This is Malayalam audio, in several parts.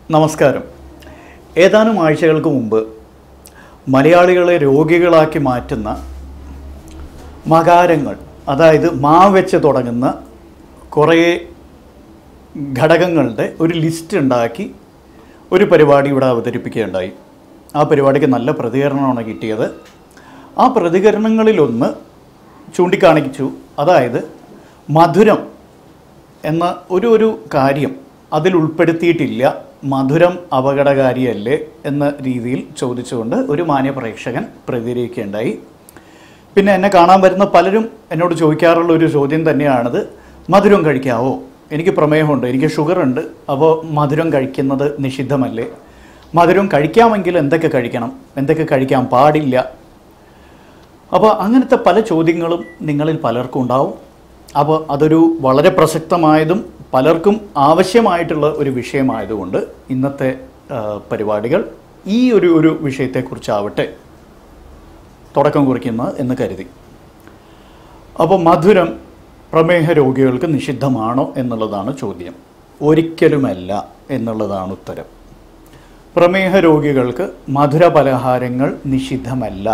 നമസ്കാരം ഏതാനും ആഴ്ചകൾക്ക് മുമ്പ് മലയാളികളെ രോഗികളാക്കി മാറ്റുന്ന മകാരങ്ങൾ അതായത് മാ വെച്ച് തുടങ്ങുന്ന കുറേ ഘടകങ്ങളുടെ ഒരു ലിസ്റ്റ് ഉണ്ടാക്കി ഒരു പരിപാടി ഇവിടെ അവതരിപ്പിക്കുകയുണ്ടായി ആ പരിപാടിക്ക് നല്ല പ്രതികരണമാണ് കിട്ടിയത് ആ പ്രതികരണങ്ങളിലൊന്ന് ചൂണ്ടിക്കാണിച്ചു അതായത് മധുരം എന്ന ഒരു ഒരു കാര്യം അതിൽ ഉൾപ്പെടുത്തിയിട്ടില്ല മധുരം അപകടകാരിയല്ലേ എന്ന രീതിയിൽ ചോദിച്ചുകൊണ്ട് ഒരു മാന്യ പ്രേക്ഷകൻ പ്രതികരിക്കുകയുണ്ടായി പിന്നെ എന്നെ കാണാൻ വരുന്ന പലരും എന്നോട് ചോദിക്കാറുള്ള ഒരു ചോദ്യം തന്നെയാണിത് മധുരം കഴിക്കാവോ എനിക്ക് പ്രമേഹമുണ്ട് എനിക്ക് ഷുഗർ ഉണ്ട് അപ്പോൾ മധുരം കഴിക്കുന്നത് നിഷിദ്ധമല്ലേ മധുരം കഴിക്കാമെങ്കിൽ എന്തൊക്കെ കഴിക്കണം എന്തൊക്കെ കഴിക്കാൻ പാടില്ല അപ്പോൾ അങ്ങനത്തെ പല ചോദ്യങ്ങളും നിങ്ങളിൽ പലർക്കും ഉണ്ടാവും അപ്പോൾ അതൊരു വളരെ പ്രസക്തമായതും പലർക്കും ആവശ്യമായിട്ടുള്ള ഒരു വിഷയമായതുകൊണ്ട് ഇന്നത്തെ ആ, പരിപാടികൾ ഈ ഒരു ഒരു വിഷയത്തെക്കുറിച്ചാവട്ടെ തുടക്കം കുറിക്കുന്നത് എന്ന് കരുതി അപ്പോൾ മധുരം പ്രമേഹ രോഗികൾക്ക് നിഷിദ്ധമാണോ എന്നുള്ളതാണ് ചോദ്യം ഒരിക്കലുമല്ല എന്നുള്ളതാണ് ഉത്തരം പ്രമേഹ രോഗികൾക്ക് മധുര പലഹാരങ്ങൾ നിഷിദ്ധമല്ല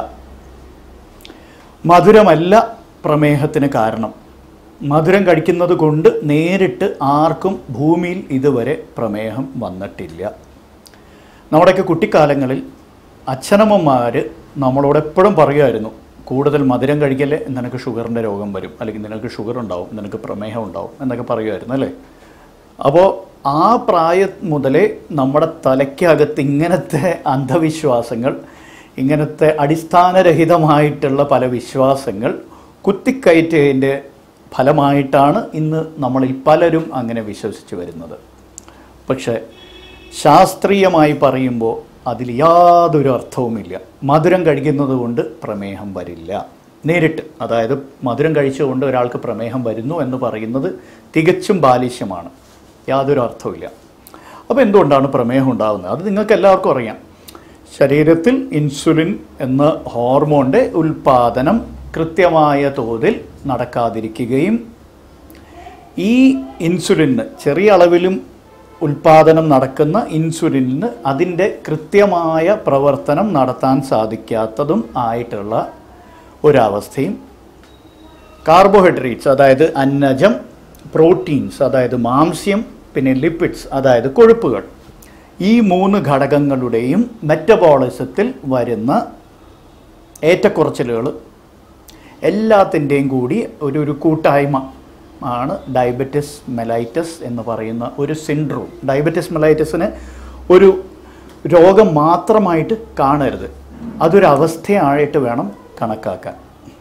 മധുരമല്ല പ്രമേഹത്തിന് കാരണം മധുരം കഴിക്കുന്നത് കൊണ്ട് നേരിട്ട് ആർക്കും ഭൂമിയിൽ ഇതുവരെ പ്രമേഹം വന്നിട്ടില്ല നമ്മുടെയൊക്കെ കുട്ടിക്കാലങ്ങളിൽ അച്ഛനമ്മമാർ നമ്മളോട് എപ്പോഴും പറയുമായിരുന്നു കൂടുതൽ മധുരം കഴിക്കല്ലേ നിനക്ക് ഷുഗറിൻ്റെ രോഗം വരും അല്ലെങ്കിൽ നിനക്ക് ഷുഗർ ഉണ്ടാവും നിനക്ക് പ്രമേഹം ഉണ്ടാവും എന്നൊക്കെ പറയുമായിരുന്നു അല്ലേ അപ്പോൾ ആ പ്രായം മുതലേ നമ്മുടെ തലയ്ക്കകത്ത് ഇങ്ങനത്തെ അന്ധവിശ്വാസങ്ങൾ ഇങ്ങനത്തെ അടിസ്ഥാനരഹിതമായിട്ടുള്ള പല വിശ്വാസങ്ങൾ കുത്തിക്കയറ്റിയതിൻ്റെ ഫലമായിട്ടാണ് ഇന്ന് നമ്മളിൽ പലരും അങ്ങനെ വിശ്വസിച്ച് വരുന്നത് പക്ഷേ ശാസ്ത്രീയമായി പറയുമ്പോൾ അതിൽ യാതൊരു അർത്ഥവുമില്ല മധുരം കഴിക്കുന്നത് കൊണ്ട് പ്രമേഹം വരില്ല നേരിട്ട് അതായത് മധുരം കഴിച്ചുകൊണ്ട് ഒരാൾക്ക് പ്രമേഹം വരുന്നു എന്ന് പറയുന്നത് തികച്ചും ബാലിശ്യമാണ് യാതൊരു അർത്ഥവുമില്ല അപ്പോൾ എന്തുകൊണ്ടാണ് പ്രമേഹം ഉണ്ടാകുന്നത് അത് നിങ്ങൾക്ക് എല്ലാവർക്കും അറിയാം ശരീരത്തിൽ ഇൻസുലിൻ എന്ന ഹോർമോണിൻ്റെ ഉൽപ്പാദനം കൃത്യമായ തോതിൽ നടക്കാതിരിക്കുകയും ഈ ഇൻസുലിന് ചെറിയ അളവിലും ഉൽപാദനം നടക്കുന്ന ഇൻസുലിന് അതിൻ്റെ കൃത്യമായ പ്രവർത്തനം നടത്താൻ സാധിക്കാത്തതും ആയിട്ടുള്ള ഒരവസ്ഥയും കാർബോഹൈഡ്രേറ്റ്സ് അതായത് അന്നജം പ്രോട്ടീൻസ് അതായത് മാംസ്യം പിന്നെ ലിപ്പിഡ്സ് അതായത് കൊഴുപ്പുകൾ ഈ മൂന്ന് ഘടകങ്ങളുടെയും മെറ്റബോളിസത്തിൽ വരുന്ന ഏറ്റക്കുറച്ചിലുകൾ എല്ലാത്തിൻ്റെയും കൂടി ഒരു ഒരു കൂട്ടായ്മ ആണ് ഡയബറ്റിസ് മെലൈറ്റസ് എന്ന് പറയുന്ന ഒരു സിൻഡ്രോം ഡയബറ്റിസ് മെലൈറ്റസിന് ഒരു രോഗം മാത്രമായിട്ട് കാണരുത് അതൊരു അവസ്ഥയായിട്ട് വേണം കണക്കാക്കാൻ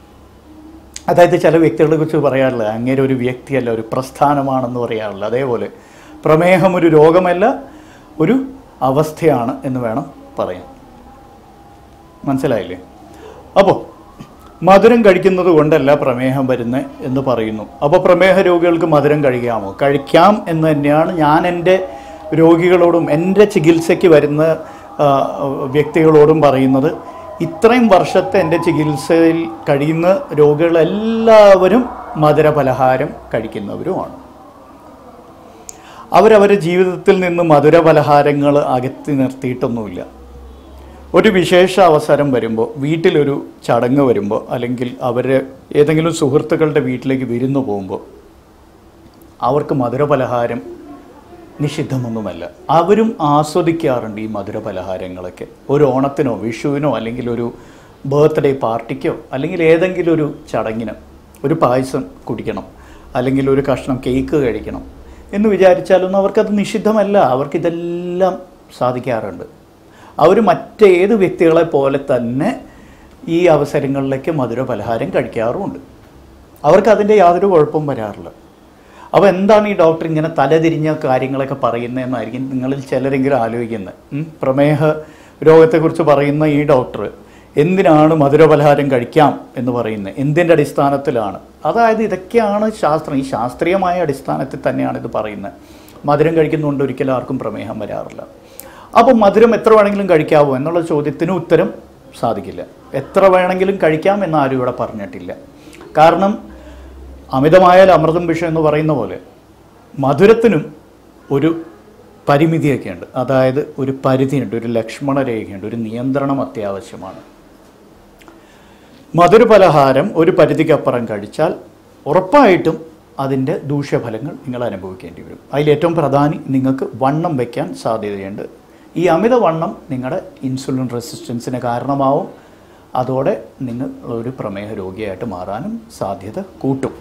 അതായത് ചില വ്യക്തികളെ കുറിച്ച് പറയാറില്ല അങ്ങനെ ഒരു വ്യക്തിയല്ല ഒരു പ്രസ്ഥാനമാണെന്ന് പറയാറില്ല അതേപോലെ പ്രമേഹം ഒരു രോഗമല്ല ഒരു അവസ്ഥയാണ് എന്ന് വേണം പറയാൻ മനസ്സിലായില്ലേ അപ്പോൾ മധുരം കഴിക്കുന്നത് കൊണ്ടല്ല പ്രമേഹം വരുന്നത് എന്ന് പറയുന്നു അപ്പോൾ പ്രമേഹ രോഗികൾക്ക് മധുരം കഴിക്കാമോ കഴിക്കാം എന്ന് തന്നെയാണ് ഞാൻ എൻ്റെ രോഗികളോടും എൻ്റെ ചികിത്സയ്ക്ക് വരുന്ന ആ, വ്യക്തികളോടും പറയുന്നത് ഇത്രയും വർഷത്തെ എൻ്റെ ചികിത്സയിൽ കഴിയുന്ന രോഗികളെല്ലാവരും മധുര പലഹാരം കഴിക്കുന്നവരുമാണ് അവരവരുടെ ജീവിതത്തിൽ നിന്ന് മധുര പലഹാരങ്ങൾ അകറ്റി നിർത്തിയിട്ടൊന്നുമില്ല ഒരു വിശേഷ അവസരം വരുമ്പോൾ വീട്ടിലൊരു ചടങ്ങ് വരുമ്പോൾ അല്ലെങ്കിൽ അവർ ഏതെങ്കിലും സുഹൃത്തുക്കളുടെ വീട്ടിലേക്ക് വിരുന്നു പോകുമ്പോൾ അവർക്ക് മധുരപലഹാരം നിഷിദ്ധമൊന്നുമല്ല അവരും ആസ്വദിക്കാറുണ്ട് ഈ മധുരപലഹാരങ്ങളൊക്കെ ഒരു ഓണത്തിനോ വിഷുവിനോ അല്ലെങ്കിൽ ഒരു ബർത്ത്ഡേ പാർട്ടിക്കോ അല്ലെങ്കിൽ ഏതെങ്കിലും ഒരു ചടങ്ങിന് ഒരു പായസം കുടിക്കണം അല്ലെങ്കിൽ ഒരു കഷ്ണം കേക്ക് കഴിക്കണം എന്ന് വിചാരിച്ചാലൊന്നും അവർക്കത് നിഷിദ്ധമല്ല അവർക്കിതെല്ലാം സാധിക്കാറുണ്ട് അവർ മറ്റേത് വ്യക്തികളെ പോലെ തന്നെ ഈ അവസരങ്ങളിലേക്ക് മധുര പലഹാരം കഴിക്കാറുമുണ്ട് അവർക്ക് അതിൻ്റെ യാതൊരു കുഴപ്പവും വരാറില്ല അപ്പോൾ എന്താണ് ഈ ഡോക്ടർ ഇങ്ങനെ തലതിരിഞ്ഞ കാര്യങ്ങളൊക്കെ പറയുന്നതെന്നായിരിക്കും നിങ്ങളിൽ ചിലരെങ്കിലും ആലോചിക്കുന്നത് ഉം? പ്രമേഹ രോഗത്തെക്കുറിച്ച് പറയുന്ന ഈ ഡോക്ടർ എന്തിനാണ് മധുരപലഹാരം കഴിക്കാം എന്ന് പറയുന്നത് എന്തിൻ്റെ അടിസ്ഥാനത്തിലാണ് അതായത് ഇതൊക്കെയാണ് ശാസ്ത്രം ഈ ശാസ്ത്രീയമായ അടിസ്ഥാനത്തിൽ തന്നെയാണ് ഇത് പറയുന്നത് മധുരം കഴിക്കുന്നതുകൊണ്ട് ഒരിക്കലും ആർക്കും പ്രമേഹം വരാറില്ല അപ്പോൾ മധുരം എത്ര വേണമെങ്കിലും കഴിക്കാവോ എന്നുള്ള ചോദ്യത്തിന് ഉത്തരം സാധിക്കില്ല എത്ര വേണമെങ്കിലും കഴിക്കാം എന്ന് ആരും ഇവിടെ പറഞ്ഞിട്ടില്ല കാരണം അമിതമായാൽ അമൃതം വിഷം എന്ന് പറയുന്ന പോലെ മധുരത്തിനും ഒരു പരിമിതിയൊക്കെ ഉണ്ട് അതായത് ഒരു പരിധിയുണ്ട് ഒരു ലക്ഷ്മണ രേഖയുണ്ട് ഒരു നിയന്ത്രണം അത്യാവശ്യമാണ് മധുരപലഹാരം ഒരു പരിധിക്കപ്പുറം കഴിച്ചാൽ ഉറപ്പായിട്ടും അതിൻ്റെ ദൂഷ്യഫലങ്ങൾ നിങ്ങൾ അനുഭവിക്കേണ്ടി വരും അതിലേറ്റവും പ്രധാനി നിങ്ങൾക്ക് വണ്ണം വയ്ക്കാൻ സാധ്യതയുണ്ട് ഈ അമിത വണ്ണം നിങ്ങളുടെ ഇൻസുലിൻ റെസിസ്റ്റൻസിന് കാരണമാവും അതോടെ നിങ്ങൾ ഒരു പ്രമേഹ രോഗിയായിട്ട് മാറാനും സാധ്യത കൂട്ടും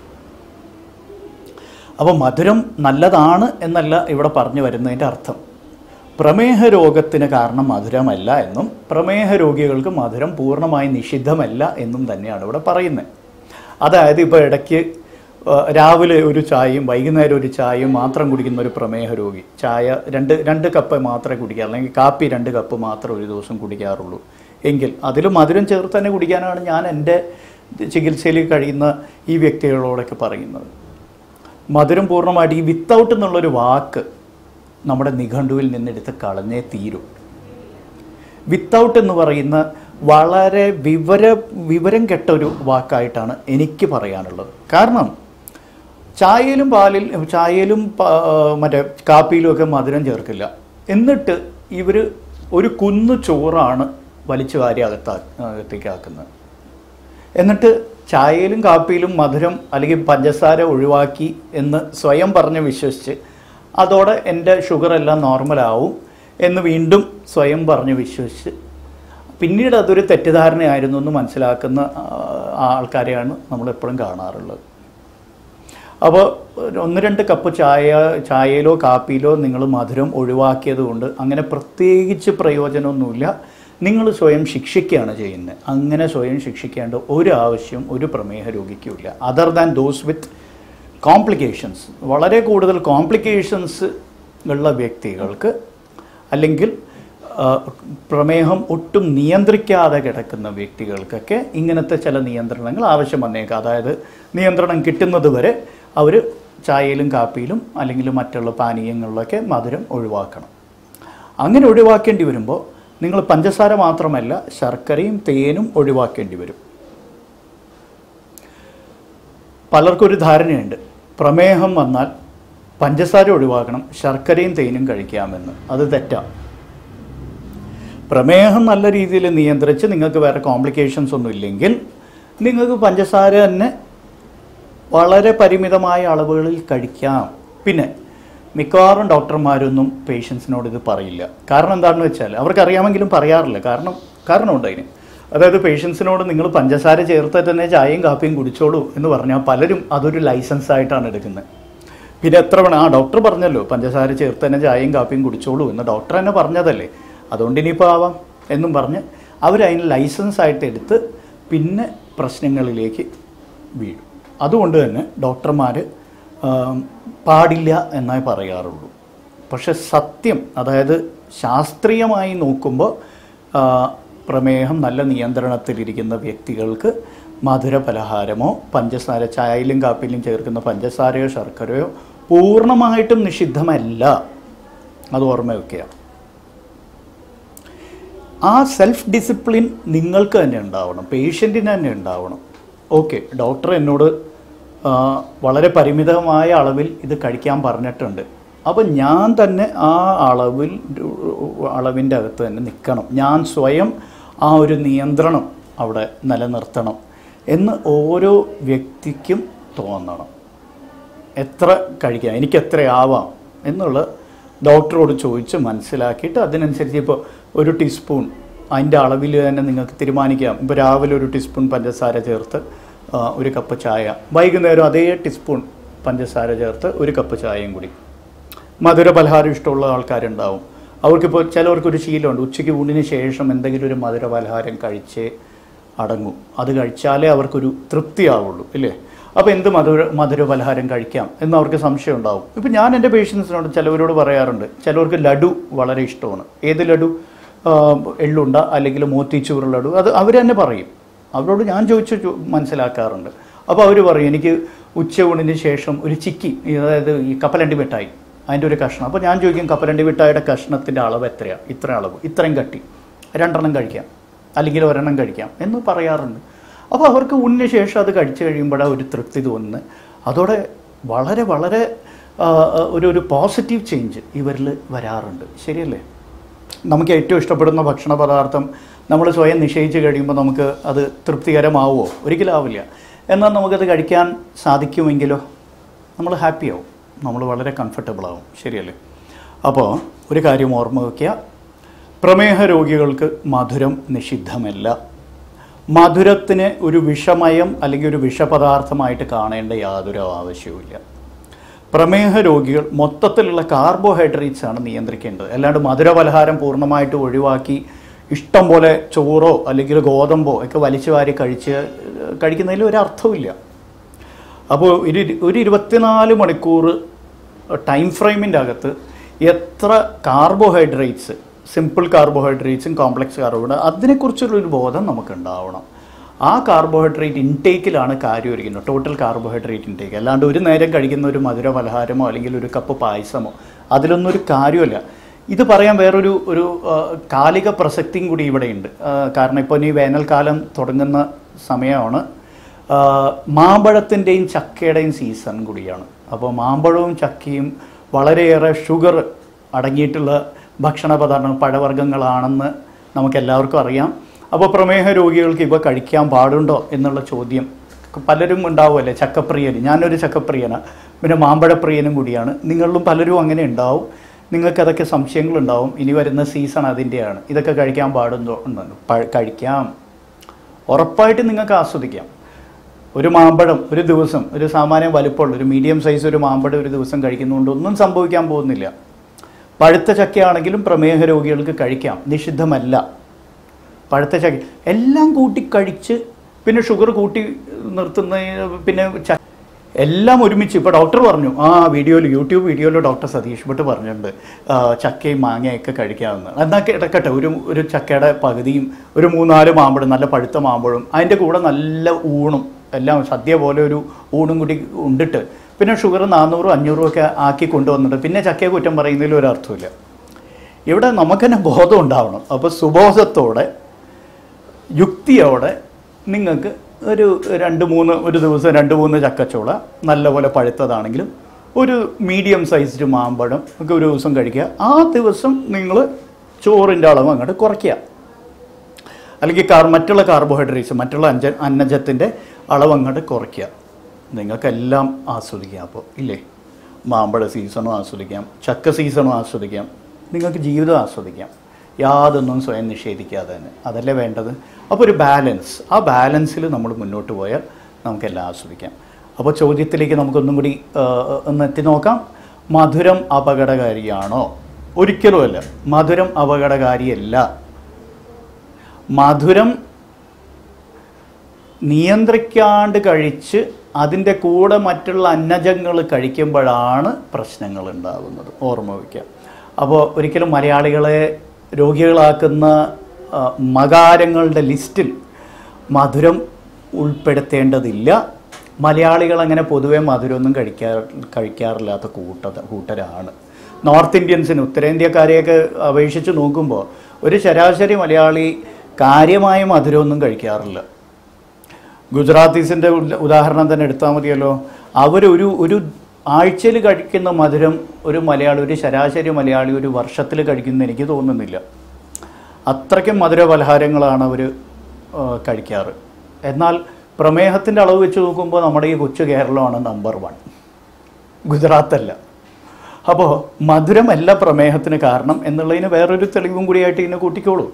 അപ്പോൾ മധുരം നല്ലതാണ് എന്നല്ല ഇവിടെ പറഞ്ഞു വരുന്നതിൻ്റെ അർത്ഥം പ്രമേഹ രോഗത്തിന് കാരണം മധുരമല്ല എന്നും പ്രമേഹ രോഗികൾക്ക് മധുരം പൂർണ്ണമായി നിഷിദ്ധമല്ല എന്നും തന്നെയാണ് ഇവിടെ പറയുന്നത് അതായത് ഇപ്പോൾ ഇടയ്ക്ക് ആ, രാവിലെ ഒരു ചായയും വൈകുന്നേരം ഒരു ചായയും മാത്രം കുടിക്കുന്ന ഒരു പ്രമേഹ രോഗി ചായ രണ്ട് രണ്ട് കപ്പ് മാത്രമേ കുടിക്കാറുള്ളൂ അല്ലെങ്കിൽ കാപ്പി രണ്ട് കപ്പ് മാത്രം ഒരു ദിവസം കുടിക്കാറുള്ളൂ എങ്കിൽ അതിൽ മധുരം ചേർത്ത് തന്നെ കുടിക്കാനാണ് ഞാൻ എൻ്റെ ചികിത്സയിൽ കഴിയുന്ന ഈ വ്യക്തികളോടൊക്കെ പറയുന്നത് മധുരം പൂർണ്ണമായിട്ട് ഈ വിത്തൗട്ട് എന്നുള്ളൊരു വാക്ക് നമ്മുടെ നിഘണ്ടുവിൽ നിന്നെടുത്ത് കളഞ്ഞേ തീരും വിത്തൗട്ട് എന്ന് പറയുന്ന വളരെ വിവര വിവരം കെട്ട ഒരു വാക്കായിട്ടാണ് എനിക്ക് പറയാനുള്ളത് കാരണം ചായയിലും പാലിൽ ചായയിലും പ- മറ്റേ കാപ്പിയിലും ഒക്കെ മധുരം ചേർക്കില്ല എന്നിട്ട് ഇവർ ഒരു കുന്നു ചോറാണ് വലിച്ചു വാരി അകത്താ അകത്തേക്ക് ആക്കുന്നത് എന്നിട്ട് ചായയിലും കാപ്പിയിലും മധുരം അല്ലെങ്കിൽ പഞ്ചസാര ഒഴിവാക്കി എന്ന് സ്വയം പറഞ്ഞ് വിശ്വസിച്ച് അതോടെ എൻ്റെ ഷുഗർ എല്ലാം നോർമലാവും എന്ന് വീണ്ടും സ്വയം പറഞ്ഞ് വിശ്വസിച്ച് പിന്നീട് അതൊരു തെറ്റിദ്ധാരണയായിരുന്നു എന്ന് മനസ്സിലാക്കുന്ന ആ, ആൾക്കാരെയാണ് നമ്മൾ എപ്പോഴും കാണാറുള്ളത് അപ്പോൾ ഒന്ന് രണ്ട് കപ്പ് ചായ ചായയിലോ കാപ്പിയിലോ നിങ്ങൾ മധുരം ഒഴിവാക്കിയത് കൊണ്ട് അങ്ങനെ പ്രത്യേകിച്ച് പ്രയോജനമൊന്നുമില്ല നിങ്ങൾ സ്വയം ശിക്ഷിക്കുകയാണ് ചെയ്യുന്നത് അങ്ങനെ സ്വയം ശിക്ഷിക്കേണ്ട ഒരു ആവശ്യം ഒരു പ്രമേഹ രോഗിക്കുമില്ല other than those with complications വളരെ കൂടുതൽ കോംപ്ലിക്കേഷൻസ് ഉള്ള വ്യക്തികൾക്ക് അല്ലെങ്കിൽ ആ, പ്രമേഹം ഒട്ടും നിയന്ത്രിക്കാതെ കിടക്കുന്ന വ്യക്തികൾക്കൊക്കെ ഇങ്ങനത്തെ ചില നിയന്ത്രണങ്ങൾ ആവശ്യം വന്നേക്കാം അതായത് നിയന്ത്രണം കിട്ടുന്നത് വരെ അവർ ചായയിലും കാപ്പിയിലും അല്ലെങ്കിൽ മറ്റുള്ള പാനീയങ്ങളിലൊക്കെ മധുരം ഒഴിവാക്കണം അങ്ങനെ ഒഴിവാക്കേണ്ടി വരുമ്പോൾ നിങ്ങൾ പഞ്ചസാര മാത്രമല്ല ശർക്കരയും തേനും ഒഴിവാക്കേണ്ടി വരും പലർക്കും ഒരു ധാരണയുണ്ട് പ്രമേഹം വന്നാൽ പഞ്ചസാര ഒഴിവാക്കണം ശർക്കരയും തേനും കഴിക്കാമെന്ന് അത് തെറ്റാണ് പ്രമേഹം നല്ല രീതിയിൽ നിയന്ത്രിച്ച് നിങ്ങൾക്ക് വേറെ കോംപ്ലിക്കേഷൻസ് ഒന്നും ഇല്ലെങ്കിൽ നിങ്ങൾക്ക് പഞ്ചസാര തന്നെ വളരെ പരിമിതമായ അളവുകളിൽ കഴിക്കാം പിന്നെ മിക്കവാറും ഡോക്ടർമാരൊന്നും പേഷ്യൻസിനോട് ഇത് പറയില്ല കാരണം എന്താണെന്ന് വെച്ചാൽ അവർക്കറിയാമെങ്കിലും പറയാറില്ല കാരണം കാരണമുണ്ട് അതിന് അതായത് പേഷ്യൻസിനോട് നിങ്ങൾ പഞ്ചസാര ചേർത്ത് തന്നെ ചായയും കാപ്പിയും കുടിച്ചോളൂ എന്ന് പറഞ്ഞാൽ പലരും അതൊരു ലൈസൻസ് ആയിട്ടാണ് എടുക്കുന്നത് പിന്നെ എത്ര വേണം ആ ഡോക്ടർ പറഞ്ഞല്ലോ പഞ്ചസാര ചേർത്ത് തന്നെ ചായയും കാപ്പിയും കുടിച്ചോളൂ എന്ന് ഡോക്ടർ തന്നെ പറഞ്ഞതല്ലേ അതുകൊണ്ട് ഇനിയിപ്പോൾ ആവാം എന്നും പറഞ്ഞ് അവരതിന് ലൈസൻസ് ആയിട്ട് എടുത്ത് പിന്നെ പ്രശ്നങ്ങളിലേക്ക് വീഴും അതുകൊണ്ട് തന്നെ ഡോക്ടർമാർ പാടില്ല എന്നേ പറയാറുള്ളൂ പക്ഷെ സത്യം അതായത് ശാസ്ത്രീയമായി നോക്കുമ്പോൾ ആ, പ്രമേഹം നല്ല നിയന്ത്രണത്തിലിരിക്കുന്ന വ്യക്തികൾക്ക് മധുര പലഹാരമോ പഞ്ചസാര ചായയിലും കാപ്പിയിലും ചേർക്കുന്ന പഞ്ചസാരയോ ശർക്കരയോ പൂർണ്ണമായിട്ടും നിഷിദ്ധമല്ല അത് ഓർമ്മ വെക്കുക ആ സെൽഫ് ഡിസിപ്ലിൻ നിങ്ങൾക്ക് തന്നെ ഉണ്ടാവണം പേഷ്യൻറ്റിന് തന്നെ ഉണ്ടാവണം ഓക്കെ ഡോക്ടർ എന്നോട് ആ, വളരെ പരിമിതമായ അളവിൽ ഇത് കഴിക്കാൻ പറഞ്ഞിട്ടുണ്ട് അപ്പം ഞാൻ തന്നെ ആ അളവിൽ അളവിൻ്റെ അകത്ത് തന്നെ നിൽക്കണം ഞാൻ സ്വയം ആ ഒരു നിയന്ത്രണം അവിടെ നിലനിർത്തണം എന്ന് ഓരോ വ്യക്തിക്കും തോന്നണം എത്ര കഴിക്കാം എനിക്ക് എത്ര ആവാം എന്നുള്ള ഡോക്ടറോട് ചോദിച്ച് മനസ്സിലാക്കിയിട്ട് അതിനനുസരിച്ച് ഇപ്പോൾ ഒരു ടീസ്പൂൺ അതിൻ്റെ അളവിൽ തന്നെ നിങ്ങൾക്ക് തീരുമാനിക്കാം ഇപ്പോൾ രാവിലെ ഒരു ടീസ്പൂൺ പഞ്ചസാര ചേർത്ത് ആ, ഒരു കപ്പ് ചായ വൈകുന്നേരം അതേ ടീസ്പൂൺ പഞ്ചസാര ചേർത്ത് ഒരു കപ്പ് ചായയും കൂടി മധുര പലഹാരം ഇഷ്ടമുള്ള ആൾക്കാരുണ്ടാവും അവർക്കിപ്പോൾ ചിലവർക്കൊരു ശീലമുണ്ട് ഉച്ചയ്ക്ക് ഊണിന് ശേഷം എന്തെങ്കിലും ഒരു മധുര പലഹാരം കഴിച്ച് അടങ്ങും അത് കഴിച്ചാലേ അവർക്കൊരു തൃപ്തിയാവുള്ളൂ ഇല്ലേ അപ്പോൾ എന്ത് മധുര മധുര പലഹാരം കഴിക്കാം എന്ന് അവർക്ക് സംശയം ഉണ്ടാവും ഇപ്പം ഞാൻ എൻ്റെ പേഷ്യൻസിനോട് ചിലവരോട് പറയാറുണ്ട് ചിലവർക്ക് ലഡു വളരെ ഇഷ്ടമാണ് ഏത് ലഡു ആ, എള്ളുണ്ട അല്ലെങ്കിൽ മോത്തിച്ചൂർ ലഡു അത് അവർ തന്നെ പറയും അവരോട് ഞാൻ ചോദിച്ച് ചോ- മനസ്സിലാക്കാറുണ്ട് അപ്പോൾ അവർ പറയും എനിക്ക് ഉച്ചയൂണിന് ശേഷം ഒരു ചിക്കി അതായത് ഈ കപ്പലണ്ടി മിഠായി അതിൻ്റെ ഒരു കഷ്ണം അപ്പോൾ ഞാൻ ചോദിക്കും കപ്പലണ്ടി മിഠായിയുടെ കഷ്ണത്തിൻ്റെ അളവ് എത്രയാണ് ഇത്ര അളവ് ഇത്രയും കട്ടി രണ്ടെണ്ണം കഴിക്കാം അല്ലെങ്കിൽ ഒരെണ്ണം കഴിക്കാം എന്ന് പറയാറുണ്ട് അപ്പോൾ അവർക്ക് ഊണിന് ശേഷം അത് കഴിച്ചു കഴിയുമ്പോഴാണ് ഒരു തൃപ്തി തോന്നുന്നത് അതോടെ വളരെ വളരെ ആ, ഒരു ഒരു പോസിറ്റീവ് ചേഞ്ച് ഇവരിൽ വരാറുണ്ട് ശരിയല്ലേ നമുക്ക് ഏറ്റവും ഇഷ്ടപ്പെടുന്ന ഭക്ഷണ പദാർത്ഥം നമ്മൾ സ്വയം നിശ്ചയിച്ച് കഴിയുമ്പോൾ നമുക്ക് അത് തൃപ്തികരമാവുമോ ഒരിക്കലും ആവില്ല എന്നാൽ നമുക്കത് കഴിക്കാൻ സാധിക്കുമെങ്കിലോ നമ്മൾ ഹാപ്പിയാവും നമ്മൾ വളരെ കംഫർട്ടബിൾ ആവും ശരിയല്ലേ അപ്പോൾ ഒരു കാര്യം ഓർമ്മ വയ്ക്കുക പ്രമേഹ രോഗികൾക്ക് മധുരം നിഷിദ്ധമല്ല മധുരത്തിന് ഒരു വിഷമയം അല്ലെങ്കിൽ ഒരു വിഷപദാർത്ഥമായിട്ട് കാണേണ്ട യാതൊരു ആവശ്യവുമില്ല പ്രമേഹ രോഗികൾ മൊത്തത്തിലുള്ള കാർബോഹൈഡ്രേറ്റ്സ് ആണ് നിയന്ത്രിക്കേണ്ടത് അല്ലാണ്ട് മധുരപലഹാരം പൂർണ്ണമായിട്ട് ഒഴിവാക്കി ഇഷ്ടം പോലെ ചോറോ അല്ലെങ്കിൽ ഗോതമ്പോ ഒക്കെ വലിച്ചു വാരി കഴിച്ച് ഏഹ്, കഴിക്കുന്നതിൽ ഒരു അർത്ഥമില്ല അപ്പോൾ ഒരു ഒരു ഇരുപത്തിനാല് മണിക്കൂർ ടൈം ഫ്രെയിമിൻ്റെ അകത്ത് എത്ര കാർബോഹൈഡ്രേറ്റ്സ് സിമ്പിൾ കാർബോഹൈഡ്രേറ്റ്സും കോംപ്ലക്സ് കാർബോഹൈഡ്രേറ്റ് അതിനെക്കുറിച്ചുള്ളൊരു ബോധം നമുക്ക് ഉണ്ടാവണം ആ കാർബോഹൈഡ്രേറ്റ് ഇൻടേക്കിലാണ് കാര്യം ഇരിക്കുന്നത് ടോട്ടൽ കാർബോഹൈഡ്രേറ്റ് ഇൻടേക്ക് അല്ലാണ്ട് ഒരു നേരം കഴിക്കുന്ന ഒരു മധുര പലഹാരമോ അല്ലെങ്കിൽ ഒരു കപ്പ് പായസമോ അതിലൊന്നും ഒരു കാര്യമല്ല ഇത് പറയാൻ വേറൊരു ഒരു ആ, കാലിക പ്രസക്തിയും കൂടി ഇവിടെയുണ്ട് ആ, കാരണം ഇപ്പോൾ ഇനി വേനൽക്കാലം തുടങ്ങുന്ന സമയമാണ് ആ, മാമ്പഴത്തിൻ്റെയും ചക്കയുടെയും സീസൺ കൂടിയാണ് അപ്പോൾ മാമ്പഴവും ചക്കയും വളരെയേറെ ഷുഗർ അടങ്ങിയിട്ടുള്ള ഭക്ഷണ പദാർത്ഥങ്ങൾ പഴവർഗ്ഗങ്ങളാണെന്ന് നമുക്ക് എല്ലാവർക്കും അറിയാം അപ്പോൾ പ്രമേഹ രോഗികൾക്ക് ഇവ കഴിക്കാൻ പാടുണ്ടോ എന്നുള്ള ചോദ്യം പലരും ഉണ്ടാവുമല്ലേ ചക്കപ്രിയൻ ഞാനൊരു ചക്കപ്രിയനാണ് പിന്നെ മാമ്പഴപ്രിയനും കൂടിയാണ് നിങ്ങളിലും പലരും അങ്ങനെ ഉണ്ടാവും നിങ്ങൾക്കതൊക്കെ സംശയങ്ങളുണ്ടാവും ഇനി വരുന്ന സീസൺ അതിൻ്റെയാണ് ഇതൊക്കെ കഴിക്കാൻ പാടുണ്ടോ എന്ന് പ- കഴിക്കാം ഉറപ്പായിട്ട് നിങ്ങൾക്ക് ആസ്വദിക്കാം ഒരു മാമ്പഴം ഒരു ദിവസം ഒരു സാമാന്യം വലുപ്പമുള്ള ഒരു മീഡിയം സൈസ് ഒരു മാമ്പഴം ഒരു ദിവസം കഴിക്കുന്നതുകൊണ്ട് ഒന്നും സംഭവിക്കാൻ പോകുന്നില്ല പഴുത്ത ചക്കയാണെങ്കിലും പ്രമേഹ രോഗികൾക്ക് കഴിക്കാം നിഷിദ്ധമല്ല പഴുത്ത ചക്ക എല്ലാം കൂട്ടി കഴിച്ച് പിന്നെ ഷുഗർ കൂട്ടി നിർത്തുന്ന പിന്നെ ച- എല്ലാം ഒരുമിച്ച് ഇപ്പോൾ ഡോക്ടർ പറഞ്ഞു ആ വീഡിയോയിൽ യൂട്യൂബ് വീഡിയോയിൽ ഡോക്ടർ സതീഷ് ഭട്ട് പറഞ്ഞിട്ടുണ്ട് ആ, ചക്കയും മാങ്ങയൊക്കെ കഴിക്കാമെന്ന് എന്നാൽ കിടക്കട്ടെ ഒരു ഒരു ചക്കയുടെ പകുതിയും ഒരു മൂന്നാല് മാമ്പഴം നല്ല പഴുത്ത മാമ്പഴം അതിൻ്റെ കൂടെ നല്ല ഊണും എല്ലാം സദ്യ പോലെ ഒരു ഊണും കൂടി ഉണ്ടിട്ട് പിന്നെ ഷുഗർ നാനൂറും അഞ്ഞൂറും ഒക്കെ ആക്കി കൊണ്ടുവന്നിട്ട് പിന്നെ ചക്കയെ കുറ്റം പറയുന്നതിൽ ഒരു അർത്ഥമില്ല ഇവിടെ നമുക്ക് തന്നെ ബോധം ഉണ്ടാവണം അപ്പോൾ സുബോധത്തോടെ യുക്തിയോടെ നിങ്ങൾക്ക് ഒരു രണ്ട് മൂന്ന് ഒരു ദിവസം രണ്ട് മൂന്ന് ചക്കച്ചോള നല്ലപോലെ പഴുത്തതാണെങ്കിലും ഒരു മീഡിയം സൈസ്ഡ് മാമ്പഴം ഒക്കെ ഒരു ദിവസം കഴിക്കുക ആ ദിവസം നിങ്ങൾ ചോറിൻ്റെ അളവ് അങ്ങോട്ട് കുറയ്ക്കുക അല്ലെങ്കിൽ കാർ മറ്റുള്ള കാർബോഹൈഡ്രേറ്റ്സ് മറ്റുള്ള അഞ്ച അന്നജത്തിൻ്റെ അളവ് അങ്ങോട്ട് കുറയ്ക്കുക നിങ്ങൾക്കെല്ലാം ആസ്വദിക്കാം അപ്പോൾ ഇല്ലേ മാമ്പഴ സീസണും ആസ്വദിക്കാം ചക്ക സീസണും ആസ്വദിക്കാം നിങ്ങൾക്ക് ജീവിതം ആസ്വദിക്കാം യാതൊന്നും സ്വയം നിഷേധിക്കാതെ തന്നെ അതല്ലേ വേണ്ടത് അപ്പോൾ ഒരു ബാലൻസ് ആ ബാലൻസിൽ നമ്മൾ മുന്നോട്ട് പോയാൽ നമുക്കെല്ലാം ആസ്വദിക്കാം അപ്പോൾ ചോദ്യത്തിലേക്ക് നമുക്കൊന്നും കൂടി ആ, ഒന്ന് എത്തി നോക്കാം മധുരം അപകടകാരിയാണോ ഒരിക്കലുമല്ല മധുരം അപകടകാരിയല്ല മധുരം നിയന്ത്രിക്കാണ്ട് കഴിച്ച് അതിൻ്റെ കൂടെ മറ്റുള്ള അന്നജങ്ങൾ കഴിക്കുമ്പോഴാണ് പ്രശ്നങ്ങൾ ഉണ്ടാകുന്നത് ഓർമ്മ വയ്ക്കുക അപ്പോൾ ഒരിക്കലും മലയാളികളെ രോഗികളാക്കുന്ന ആ, മകാരങ്ങളുടെ ലിസ്റ്റിൽ മധുരം ഉൾപ്പെടുത്തേണ്ടതില്ല മലയാളികൾ അങ്ങനെ പൊതുവെ മധുരമൊന്നും കഴിക്കാ കഴിക്കാറില്ലാത്ത കൂട്ട കൂട്ടരാണ് നോർത്ത് ഇന്ത്യൻസിന് ഉത്തരേന്ത്യക്കാരെയൊക്കെ അപേക്ഷിച്ച് നോക്കുമ്പോൾ ഒരു ശരാശരി മലയാളി കാര്യമായ മധുരമൊന്നും കഴിക്കാറില്ല ഗുജറാത്തീസിൻ്റെ ഉദ- ഉദാഹരണം തന്നെ എടുത്താൽ മതിയല്ലോ അവരൊരു ഒരു ആഴ്ചയിൽ കഴിക്കുന്ന മധുരം ഒരു മലയാളി ഒരു ശരാശരി മലയാളി ഒരു വർഷത്തിൽ കഴിക്കുന്ന എനിക്ക് തോന്നുന്നില്ല അത്രയ്ക്കും മധുര പലഹാരങ്ങളാണ് അവർ കഴിക്കാറ് എന്നാൽ പ്രമേഹത്തിൻ്റെ അളവ് വെച്ച് നോക്കുമ്പോൾ നമ്മുടെ ഈ കൊച്ചു കേരളമാണ് നമ്പർ വൺ ഗുജറാത്തല്ല അപ്പോൾ മധുരമല്ല പ്രമേഹത്തിന് കാരണം എന്നുള്ളതിന് വേറൊരു തെളിവും കൂടിയായിട്ട് ഇതിനെ കൂട്ടിക്കോളൂ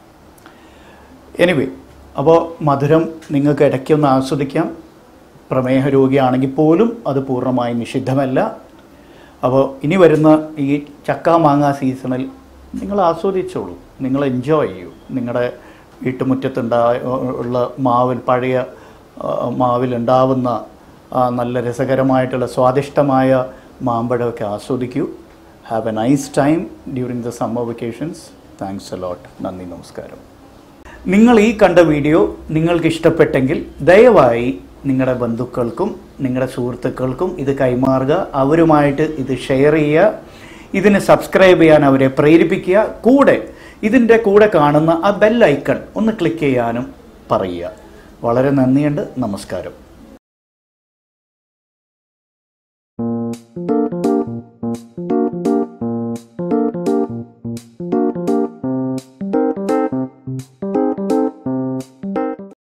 എനിവേ അപ്പോൾ മധുരം നിങ്ങൾക്ക് ഇടയ്ക്കൊന്ന് ആസ്വദിക്കാം പ്രമേഹ രോഗിയാണെങ്കിൽ പോലും അത് പൂർണ്ണമായി നിഷിദ്ധമല്ല അപ്പോൾ ഇനി വരുന്ന ഈ ചക്ക മാങ്ങ സീസണിൽ നിങ്ങൾ ആസ്വദിച്ചോളൂ നിങ്ങൾ എൻജോയ് ചെയ്യൂ നിങ്ങളുടെ വീട്ടുമുറ്റത്തുണ്ടാ ഉള്ള മാവിൽ പഴയ ആ, മാവിലുണ്ടാവുന്ന ആ, നല്ല രസകരമായിട്ടുള്ള സ്വാദിഷ്ടമായ മാമ്പഴമൊക്കെ ആസ്വദിക്കൂ have a nice time during the summer vacations thanks a lot നന്ദി നമസ്കാരം നിങ്ങൾ ഈ കണ്ട വീഡിയോ നിങ്ങൾക്ക് ഇഷ്ടപ്പെട്ടെങ്കിൽ ദയവായി നിങ്ങളുടെ ബന്ധുക്കൾക്കും നിങ്ങളുടെ സുഹൃത്തുക്കൾക്കും ഇത് കൈമാറുക അവരുമായിട്ട് ഇത് ഷെയർ ചെയ്യുക ഇതിന് സബ്സ്ക്രൈബ് ചെയ്യാൻ അവരെ പ്രേരിപ്പിക്കുക കൂടെ ഇതിൻ്റെ കൂടെ കാണുന്ന ആ ബെൽ ഐക്കൺ ഒന്ന് ക്ലിക്ക് ചെയ്യാനും പറയുക വളരെ നന്ദിയുണ്ട് നമസ്കാരം